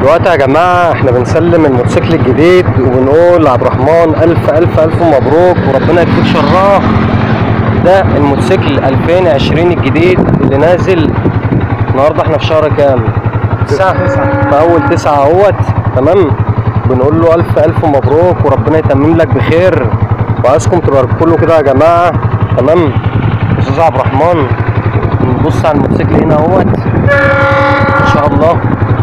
دلوقتي يا جماعة احنا بنسلم الموتوسيكل الجديد وبنقول لعبد الرحمن ألف ألف ألف مبروك وربنا يكفيك شراه ده الموتوسيكل 2020 الجديد اللي نازل النهارده احنا في شهر كام؟ تسعة في أول تسعة اهوت تمام بنقول له ألف ألف مبروك وربنا يتمم لك بخير وعايزكم تباركوا له كده يا جماعة تمام أستاذ عبد الرحمن نبص على الموتوسيكل هنا اهوت ما شاء الله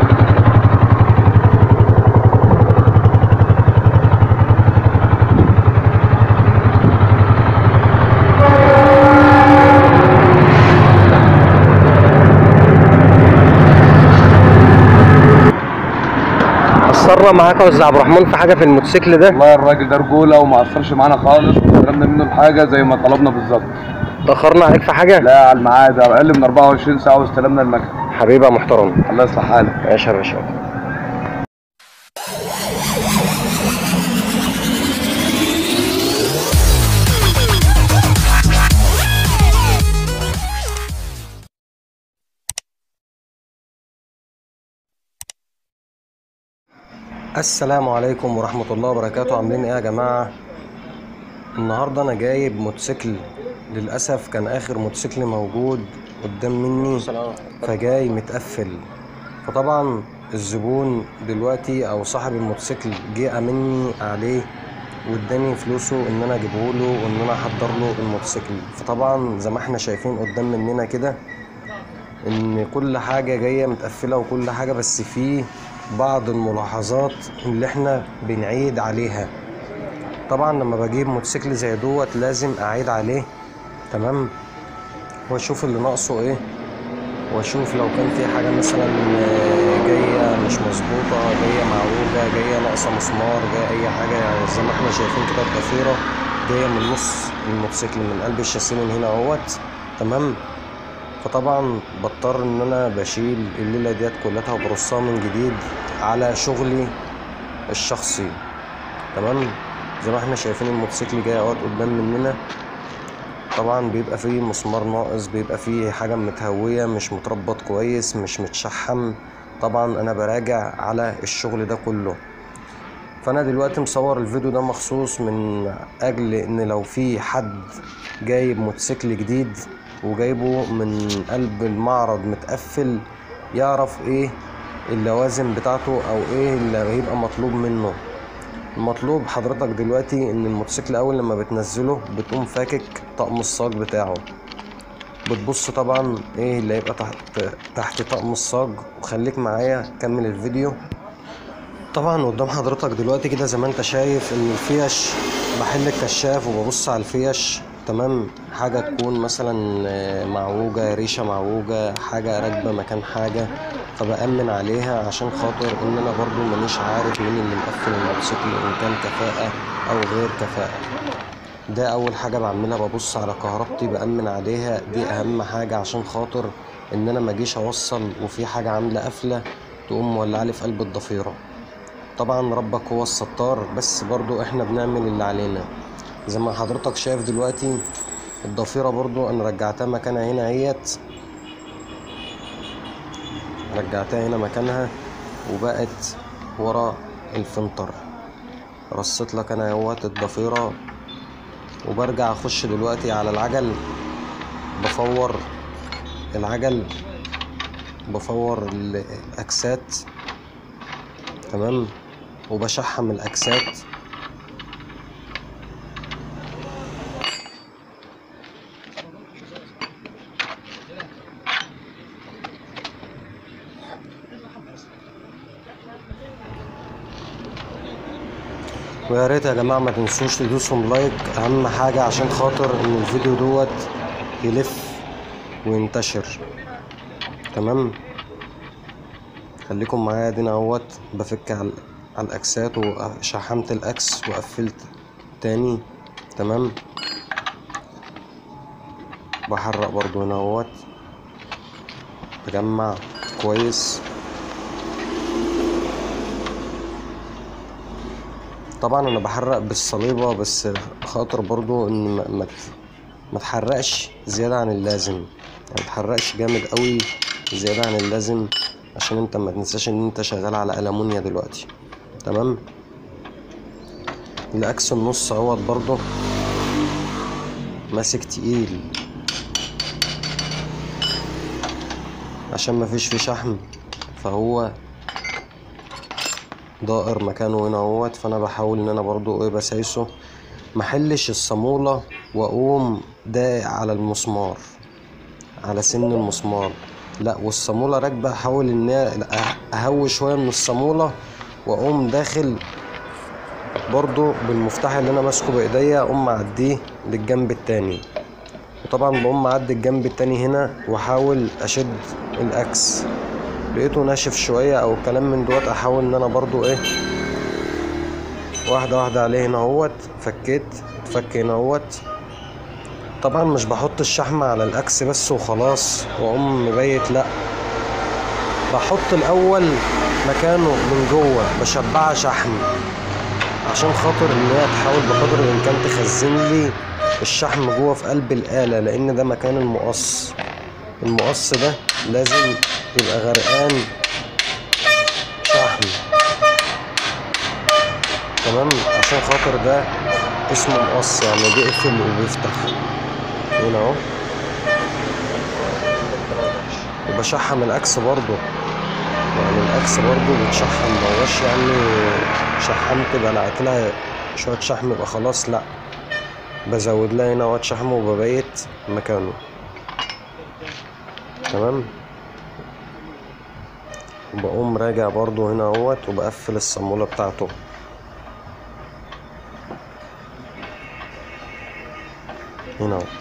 قصرنا معاك يا استاذ عبد الرحمن في حاجه في الموتوسيكل ده والله الراجل ده رجوله وما اثرش معانا خالص وطلبنا منه الحاجه زي ما طلبنا بالظبط تاخرنا عليك في حاجه لا على الميعاد اقل من 24 ساعه واستلمنا المكنه حبيبي يا محترم الله يصلح حالك ماشي يا باشا السلام عليكم ورحمة الله وبركاته عاملين ايه يا جماعة النهاردة انا جايب موتوسيكل للأسف كان آخر موتوسيكل موجود قدام مني فجاي متقفل فطبعا الزبون دلوقتي او صاحب الموتوسيكل جه امني عليه واداني فلوسه ان انا اجيبه له وان انا احضر له الموتوسيكل فطبعا زي ما احنا شايفين قدام مننا كده ان كل حاجة جاية متقفلة وكل حاجة بس في بعض الملاحظات اللي احنا بنعيد عليها طبعا لما بجيب موتوسيكل زي دوت لازم اعيد عليه تمام واشوف اللي ناقصه ايه واشوف لو كان في حاجة مثلا آه، جاية مش مظبوطة جاية معوجة جاية ناقصة مسمار جاية اي حاجة يعني زي ما احنا شايفين كده الضفيرة جاية من نص الموتوسيكل من قلب الشاسيه من هنا اهوت تمام فطبعا بضطر ان انا بشيل الليلة ديت كلها وبرصها من جديد على شغلي الشخصي تمام زي ما احنا شايفين الموتوسيكل جاي اهوت قدام مننا طبعا بيبقى فيه مسمار ناقص بيبقى فيه حاجة متهوية مش متربط كويس مش متشحم طبعا انا براجع على الشغل ده كله فانا دلوقتي مصور الفيديو ده مخصوص من اجل ان لو في حد جايب موتوسيكل جديد وجايبه من قلب المعرض متقفل يعرف ايه اللوازم بتاعته او ايه اللي هيبقى مطلوب منه المطلوب حضرتك دلوقتي ان الموتوسيكل اول لما بتنزله بتقوم فاكك طقم الصاج بتاعه بتبص طبعا ايه اللي هيبقى تحت تحت طقم الصاج وخليك معايا كمل الفيديو طبعا قدام حضرتك دلوقتي كده زي ما انت شايف ان الفيش بحل الكشاف وببص على الفيش تمام حاجة تكون مثلا آه، معوجة ريشة معوجة حاجة راكبة مكان حاجة فبأمن عليها عشان خاطر ان انا برضو مانيش عارف مين اللي مقفل الموتوسيكل ان كان كفاءة او غير كفاءة ده اول حاجة بعملها ببص على كهربتي بأمن عليها دي اهم حاجة عشان خاطر ان انا مجيش اوصل وفي حاجة عاملة قفلة تقوم مولعلي في قلب الضفيرة طبعا ربك هو الستار بس برضو احنا بنعمل اللي علينا زي ما حضرتك شايف دلوقتي الضفيرة برضو انا رجعتها مكانها هنا اهيت رجعتها هنا مكانها وبقت ورا الفنتر رصيت لك انا اهوت الضفيرة وبرجع اخش دلوقتي على العجل بفور العجل بفور ال- الاكسات تمام وبشحم الاكسات ويا ريت يا جماعه ما تنسوش تدوسوا لايك اهم حاجه عشان خاطر ان الفيديو دوت يلف وينتشر تمام خليكم معايا دينا اهوت بفك على على الاكسات وشحمت الاكس وقفلت تاني تمام بحرق برضو هنا اهوت بجمع كويس طبعا انا بحرق بالصليبه بس خاطر برضو ان ما, ما ما تحرقش زياده عن اللازم يعني ما تحرقش جامد قوي زياده عن اللازم عشان انت ما تنساش ان انت شغال على ألمونيا دلوقتي تمام الاكس النص اهوت برضه ماسك تقيل عشان ما فيش فيه شحم فهو دائر مكانه هنا اهوت فانا بحاول ان انا برضو ايه بسايسه محلش الصامولة واقوم داق على المسمار على سن المسمار لا والصامولة راكبة احاول ان أنا اهوي شوية من الصامولة واقوم داخل برضو بالمفتاح اللي انا ماسكه بايديا اقوم معديه للجنب التاني وطبعا بقوم معدي الجنب التاني هنا واحاول اشد الاكس لقيته ناشف شوية او كلام من دوت احاول ان انا برضو ايه واحدة واحدة عليه هنا اهوت فكيت اتفك هنا اهوت طبعا مش بحط الشحم على الاكس بس وخلاص واقوم مبيت لا بحط الاول مكانه من جوه بشبعها شحم عشان خاطر ان هي تحاول بقدر الامكان تخزن لي الشحم جوه في قلب الآلة لأن ده مكان المقص المقص ده لازم يبقى غرقان شحم تمام عشان خاطر ده اسمه مقص يعني بيقفل وبيفتح هنا اهو وبشحم الاكس برضو يعني الاكس برضو بتشحم مهوش يعني شحمت بلعت لها شوية شحم يبقى خلاص لا بزود لها هنا وقت شحم وببيت مكانه تمام وبقوم راجع برضو هنا اهوت وبقفل الصامولة بتاعته هنا اهو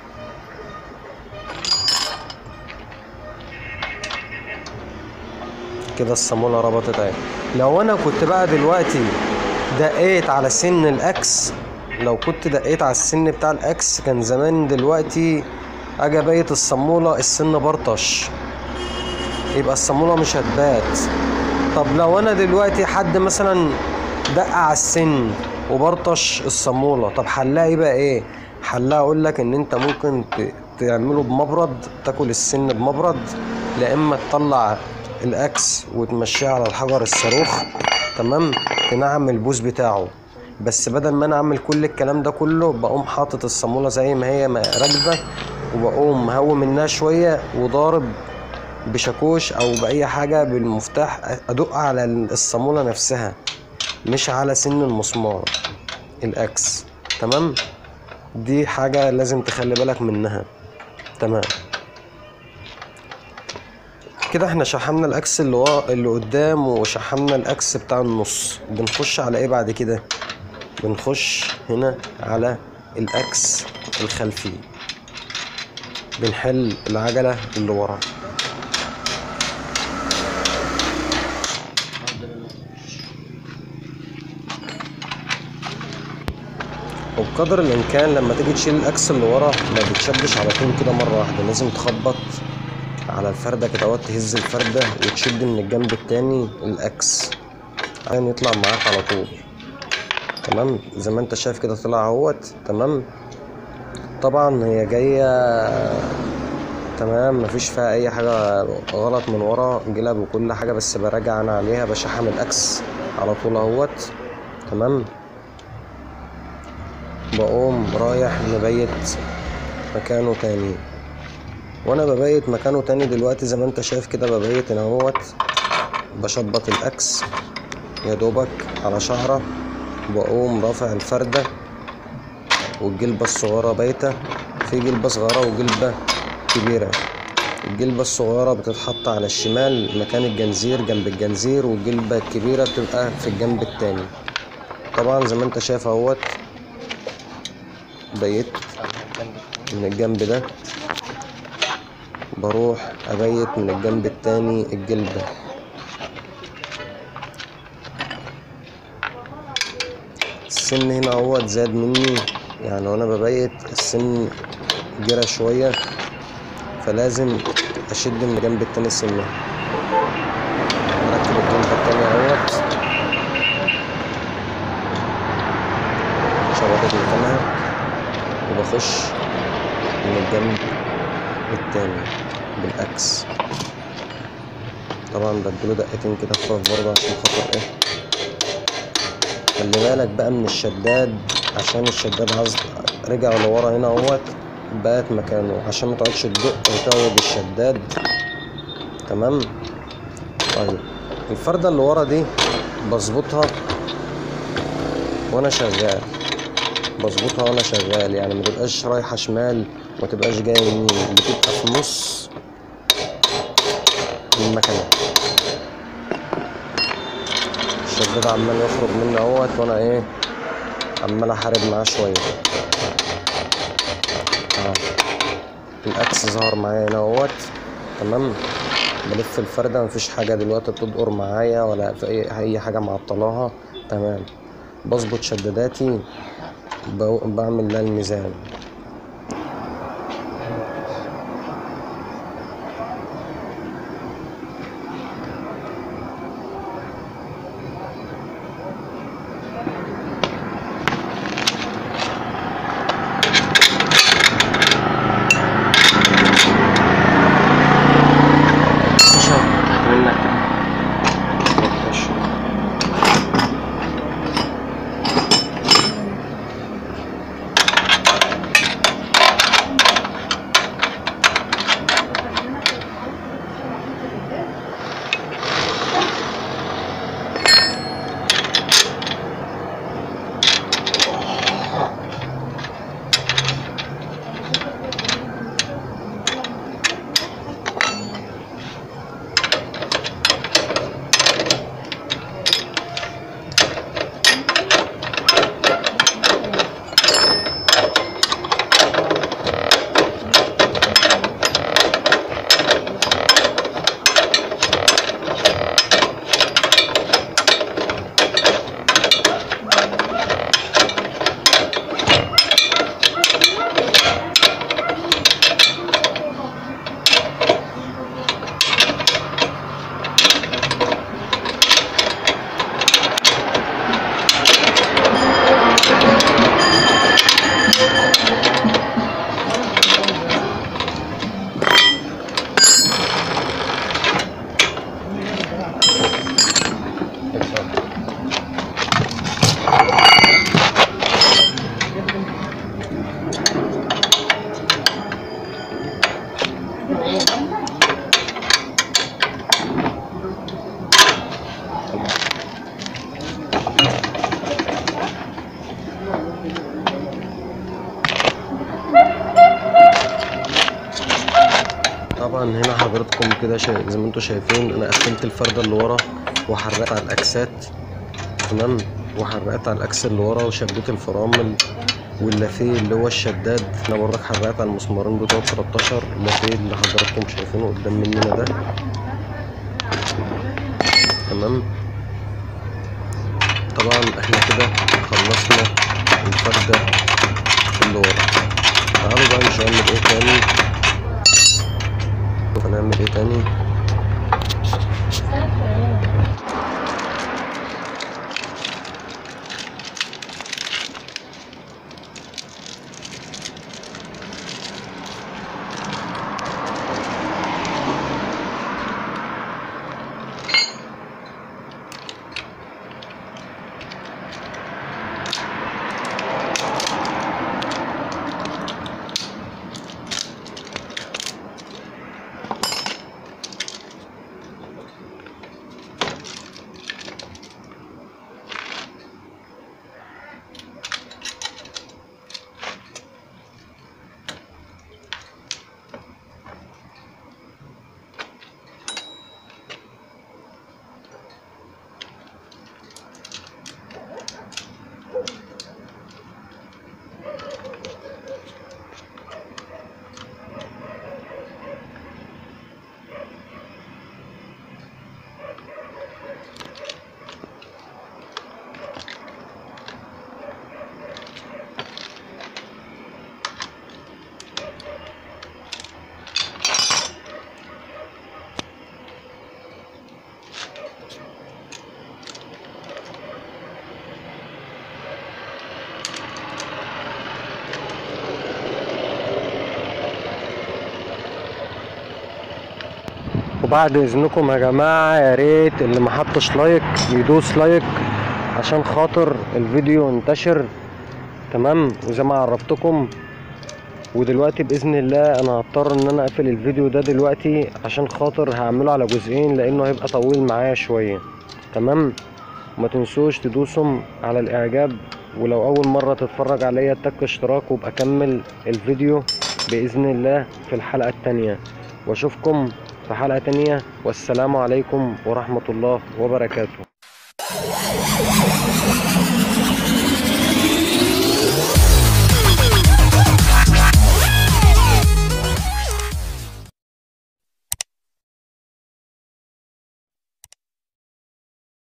كده الصامولة ربطت اهي لو انا كنت بقى دلوقتي دقيت على سن الاكس لو كنت دقيت على السن بتاع الاكس كان زمان دلوقتي اجي ابيت الصامولة السن برطش يبقى الصامولة مش هتبات طب لو انا دلوقتي حد مثلا دق على السن وبرطش الصامولة طب حلها يبقى ايه حلها اقول لك ان انت ممكن ت- تعمله بمبرد تاكل السن بمبرد لا اما تطلع الاكس وتمشيه على الحجر الصاروخ تمام تنعم البوز بتاعه بس بدل ما انا اعمل كل الكلام ده كله بقوم حاطط الصامولة زي ما هي ما- راكبة وبقوم مهوي منها شوية وضارب بشاكوش او باي حاجة بالمفتاح ادق على الصامولة نفسها مش على سن المسمار الاكس تمام دي حاجة لازم تخلي بالك منها تمام كده احنا شحمنا الاكس اللي ورا اللي قدام وشحمنا الاكس بتاع النص بنخش على ايه بعد كده بنخش هنا على الاكس الخلفي بنحل العجلة اللي ورا وبقدر الامكان لما تيجي تشيل الاكس اللي ورا ما بتشدش على طول كده مره واحده لازم تخبط على الفرده كده اهوت تهز الفرده وتشد من الجنب التاني الاكس عشان يطلع معاك على طول تمام زي ما انت شايف كده طلع اهوت تمام طبعا هي جايه تمام مفيش فيها اي حاجه غلط من ورا جلب وكل حاجه بس براجع انا عليها بشحم الاكس على طول اهوت تمام بقوم رايح مبيت مكانه تاني وانا ببيت مكانه تاني دلوقتي زي ما انت شايف كده ببيت هنا اهوت بشبط الاكس يا دوبك على شعره بقوم رافع الفردة والجلبة الصغيرة بايتة في جلبة صغيرة وجلبة كبيرة الجلبة الصغيرة بتتحط على الشمال مكان الجنزير جنب الجنزير والجلبة الكبيرة بتبقى في الجنب التاني طبعا زي ما انت شايف اهوت بيت من الجنب ده بروح ابيت من الجنب التاني الجلبة السن هنا اهوت زاد مني يعني وانا ببيت السن جرى شوية فلازم اشد من الجنب التاني سنة اركب الجنب التاني اهوت شبكت مكانها وبخش من الجنب التاني بالعكس طبعا بديله دقتين كده خفاف برضه عشان خاطر ايه خلي بالك بقى من الشداد عشان الشداد عايز رجع لورا هنا اهوت بقت مكانه عشان ما تقعدش تدق وتعوج الشداد تمام طيب الفردة اللي ورا دي بظبطها وانا شغال بظبطها وانا شغال يعني ما تبقاش رايحة شمال وما تبقاش جاية يمين بتبقى في نص المكنة الشداد عمال يخرج مني اهوت وانا ايه عمال احارب معاه شوية اه الاكس ظهر معايا هنا اهوت تمام بلف الفردة مفيش حاجة دلوقتي بتدقر معايا ولا في أي أي حاجة معطلاها تمام بظبط شداداتي بو- بعمل لها الميزان تحت منك طبعا هنا حضراتكم كده شا... زي ما انتم شايفين انا قفلت الفردة اللي ورا وحرقت على الاكسات تمام وحرقت على الاكس اللي ورا وشديت الفرامل واللافيه اللي هو الشداد انا برضك حرقت على المسمارين بتوع 13 اللافيه اللي حضراتكم شايفينه قدام مننا ده تمام طبعا احنا كده خلصنا الفردة اللي ورا تعالوا بقى مش هنعمل ايه تاني هنعمل ايه تاني وبعد اذنكم يا جماعة يا ريت اللي ما حطش لايك يدوس لايك عشان خاطر الفيديو ينتشر تمام وزي ما عرفتكم ودلوقتي باذن الله انا هضطر ان انا اقفل الفيديو ده دلوقتي عشان خاطر هعمله على جزئين لانه هيبقى طويل معايا شوية تمام وما تنسوش تدوسوا على الاعجاب ولو اول مرة تتفرج عليا تك اشتراك وابقى كمل الفيديو باذن الله في الحلقة التانية واشوفكم في حلقة تانية والسلام عليكم ورحمة الله وبركاته